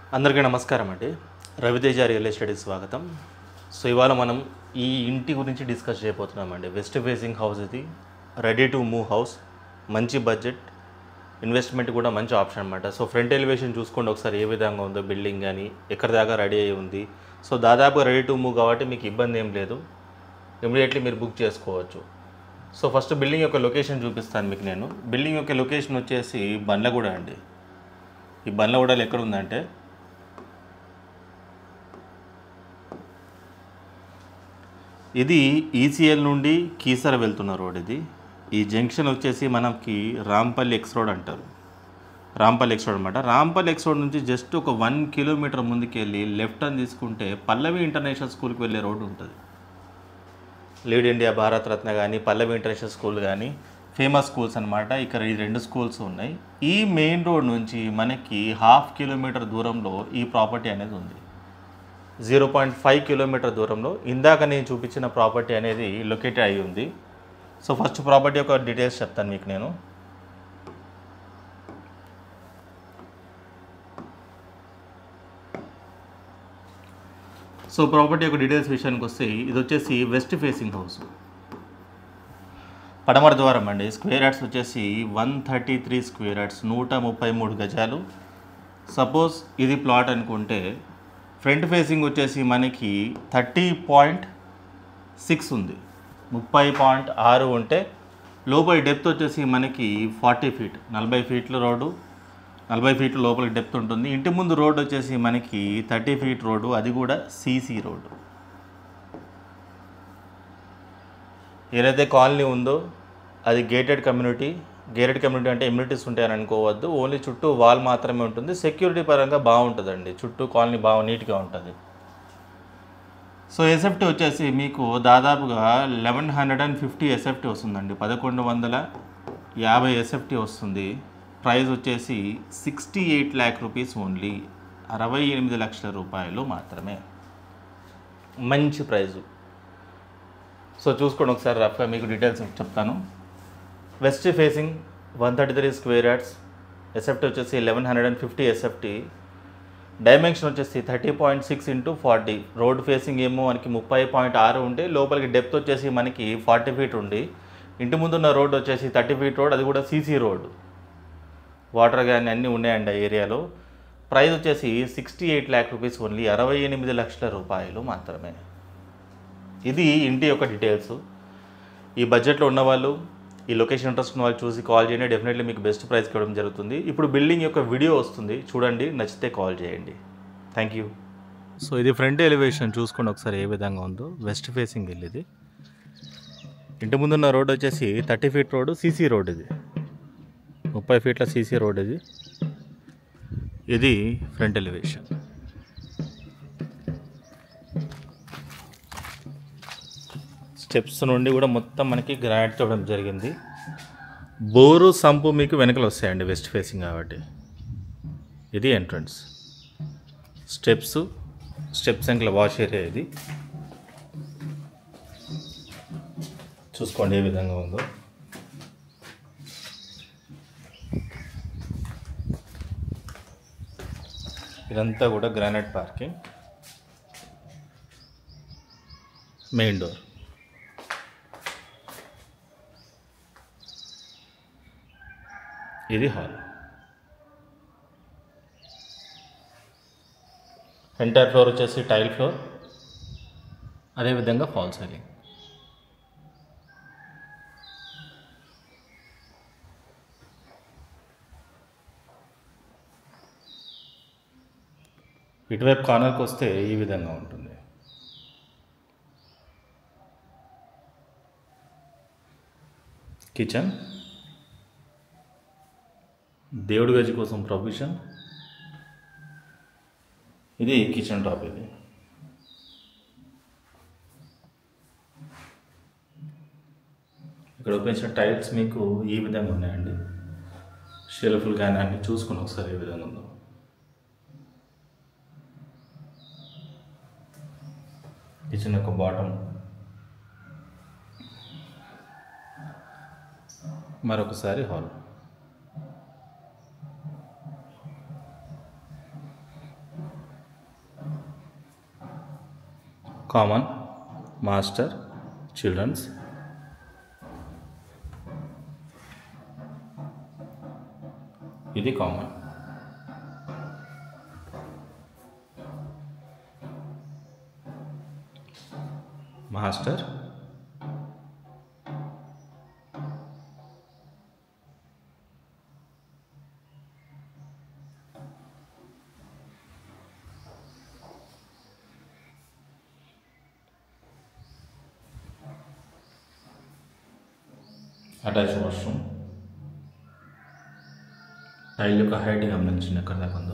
అందరికీ నమస్కారం అండి రవితేజ రియల్ ఎస్టేట్కి స్వాగతం సో ఇవాళ మనం ఈ ఇంటి గురించి డిస్కస్ చేయబోతున్నామండి వెస్ట్ ఫేసింగ్ హౌస్ ఇది రెడీ టు మూవ్ హౌస్ మంచి బడ్జెట్ ఇన్వెస్ట్మెంట్ కూడా మంచి ఆప్షన్ అనమాట సో ఫ్రంట్ ఎలివేషన్ చూసుకోండి ఒకసారి ఏ విధంగా ఉందో బిల్డింగ్ కానీ ఎక్కడి దాకా రెడీ అయి ఉంది సో దాదాపు రెడీ టు మూవ్ కాబట్టి మీకు ఇబ్బంది ఏం లేదు ఇమీడియట్లీ మీరు బుక్ చేసుకోవచ్చు సో ఫస్ట్ బిల్డింగ్ యొక్క లొకేషన్ చూపిస్తాను మీకు నేను బిల్డింగ్ యొక్క లొకేషన్ వచ్చేసి బండ్లగూడ అండి ఈ బండ్లగూడలో ఎక్కడ ఉందంటే ఇది ఈసీఎల్ నుండి కీసర వెళ్తున్న రోడ్ ఇది ఈ జంక్షన్ వచ్చేసి మనకి రాంపల్లి ఎక్స్ రోడ్ అంటారు రాంపల్లి ఎక్స్ రోడ్ అనమాట రాంపల్లి ఎక్స్ రోడ్ నుంచి జస్ట్ ఒక వన్ కిలోమీటర్ ముందుకు వెళ్ళి లెఫ్ట్ అని తీసుకుంటే పల్లవి ఇంటర్నేషనల్ స్కూల్కి వెళ్ళే రోడ్డు ఉంటుంది లీడ్ ఇండియా భారత్ రత్న కానీ పల్లవి ఇంటర్నేషనల్ స్కూల్ కానీ ఫేమస్ స్కూల్స్ అనమాట ఇక్కడ ఈ రెండు స్కూల్స్ ఉన్నాయి ఈ మెయిన్ రోడ్ నుంచి మనకి హాఫ్ కిలోమీటర్ దూరంలో ఈ ప్రాపర్టీ అనేది ఉంది జీరో పాయింట్ ఫైవ్ కిలోమీటర్ దూరంలో ఇందాక నేను చూపించిన ప్రాపర్టీ అనేది లొకేట్ అయి ఉంది సో ఫస్ట్ ప్రాపర్టీ యొక్క డీటెయిల్స్ చెప్తాను మీకు నేను సో ప్రాపర్టీ యొక్క డీటెయిల్స్ విషయానికి వస్తే ఇది వచ్చేసి వెస్ట్ ఫేసింగ్ హౌస్ పడమర ద్వారం అండి స్క్వేర్ యార్డ్స్ వచ్చేసి one thirty three square yards నూట ముప్పై మూడు గజాలు సపోజ్ ఇది ప్లాట్ అనుకుంటే ఫ్రంట్ ఫేసింగ్ వచ్చేసి మనకి థర్టీ పాయింట్ సిక్స్ ఉంది ముప్పై పాయింట్ ఆరు ఉంటే లోపల డెప్త్ వచ్చేసి మనకి ఫార్టీ ఫీట్ నలభై ఫీట్ల రోడ్డు నలభై ఫీట్ల లోపల డెప్త్ ఉంటుంది ఇంటి ముందు రోడ్డు వచ్చేసి మనకి థర్టీ ఫీట్ రోడ్డు అది కూడా సీసీ రోడ్డు ఏదైతే కాలనీ ఉందో అది గేటెడ్ కమ్యూనిటీ గేటెడ్ కమ్యూనిటీ అంటే ఇమ్యూనిటీస్ ఉంటాయని అనుకోవద్దు ఓన్లీ చుట్టూ వాల్ మాత్రమే ఉంటుంది సెక్యూరిటీ పరంగా బాగుంటుందండి చుట్టూ కాలనీ బాగా నీట్గా ఉంటుంది సో ఎస్ఎఫ్టీ వచ్చేసి మీకు దాదాపుగా eleven hundred and fifty SFT వస్తుందండి పదకొండు వందల యాభై ఎస్ఎఫ్టీ వస్తుంది ప్రైస్ వచ్చేసి sixty eight lakh rupees only అరవై ఎనిమిది లక్షల రూపాయలు మాత్రమే మంచి ప్రైజు సో చూసుకోండి ఒకసారి రఫ్గా మీకు డీటెయిల్స్ చెప్తాను west facing one thirty three square yards SFT వచ్చేసి eleven hundred and fifty SFT dimension వచ్చేసి thirty point six into forty road facing ఏమో మనకి ముప్పై పాయింట్ ఆరు ఉంటే లోపలికి డెప్త్ వచ్చేసి మనకి ఫార్టీ ఫీట్ ఉంది ఇంటి ముందున్న రోడ్ వచ్చేసి థర్టీ ఫీట్ రోడ్ అది కూడా సీసీ రోడ్ వాటర్ కానీ అన్నీ ఉన్నాయండి ఆ ఏరియాలో ప్రైస్ వచ్చేసి sixty eight lakh rupees only అరవై ఎనిమిది లక్షల రూపాయలు మాత్రమే ఇది ఇంటి యొక్క డీటెయిల్స్ ఈ బడ్జెట్లో ఉన్నవాళ్ళు ఈ లొకేషన్ ఇంట్రెస్ట్ ఉన్న వాళ్ళు చూసి కాల్ చేయండి డెఫినెట్లీ మీకు బెస్ట్ ప్రైస్కి ఇవ్వడం జరుగుతుంది ఇప్పుడు బిల్డింగ్ యొక్క వీడియో వస్తుంది చూడండి నచ్చితే కాల్ చేయండి థ్యాంక్ యూ సో ఇది ఫ్రంట్ ఎలివేషన్ చూసుకోండి ఒకసారి ఏ విధంగా ఉందో వెస్ట్ ఫేసింగ్ వెళ్ళి ఇది ఇంటి ముందున్న రోడ్ వచ్చేసి thirty feet road CC road ఇది ముప్పై ఫీట్ల సీసీ రోడ్ ఇది ఇది ఫ్రంట్ ఎలివేషన్ స్టెప్స్ నుండి కూడా మొత్తం మనకి గ్రానైట్ తోవడం జరిగింది బోరు సంపు మీకు వెనకలు వస్తాయండి వెస్ట్ ఫేసింగ్ కాబట్టి ఇది ఎంట్రన్స్ స్టెప్స్ స్టెప్స్ వెనకల వాష్ ఏరియా ఇది చూసుకోండి ఏ విధంగా ఉందో ఇదంతా కూడా గ్రానైట్ పార్కింగ్ మెయిన్ డోర్ ఇది హాల్ ఎంటైర్ ఫ్లోర్ వచ్చేసి టైల్ ఫ్లోర్ అదేవిధంగా ఫాల్ సీలింగ్ ఇటువైపు కార్నర్కి వస్తే ఈ విధంగా ఉంటుంది కిచెన్ దేవుడి గది కోసం ప్రొవిజన్ ఇది కిచెన్ టాప్ ఇది ఇక్కడ ఉపయోగించిన టైల్స్ మీకు ఈ విధంగా ఉన్నాయండి షెల్ఫ్లు కానీ అన్ని చూసుకుని ఒకసారి ఏ విధంగా ఉందో కిచెన్ యొక్క బాటమ్ మరొకసారి హాల్ కామన్ మాస్టర్ చిల్డ్రన్స్ ఇది common master attach washroom tile యొక్క హైట్ గమనించిన ఎక్కడ దాకా ఉందో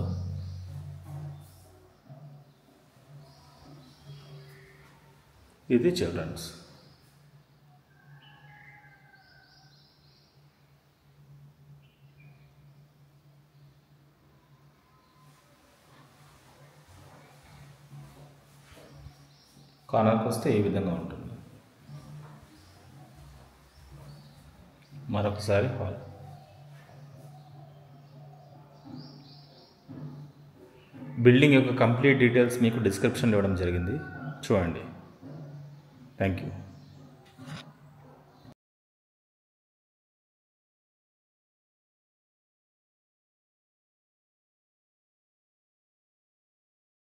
ఇది చిల్డ్రన్స్ కానాలకు వస్తే ఈ విధంగా ఉంటుంది మరొకసారి హాల్ బిల్డింగ్ యొక్క కంప్లీట్ డీటెయిల్స్ మీకు డిస్క్రిప్షన్లో ఇవ్వడం జరిగింది చూడండి థ్యాంక్ యూ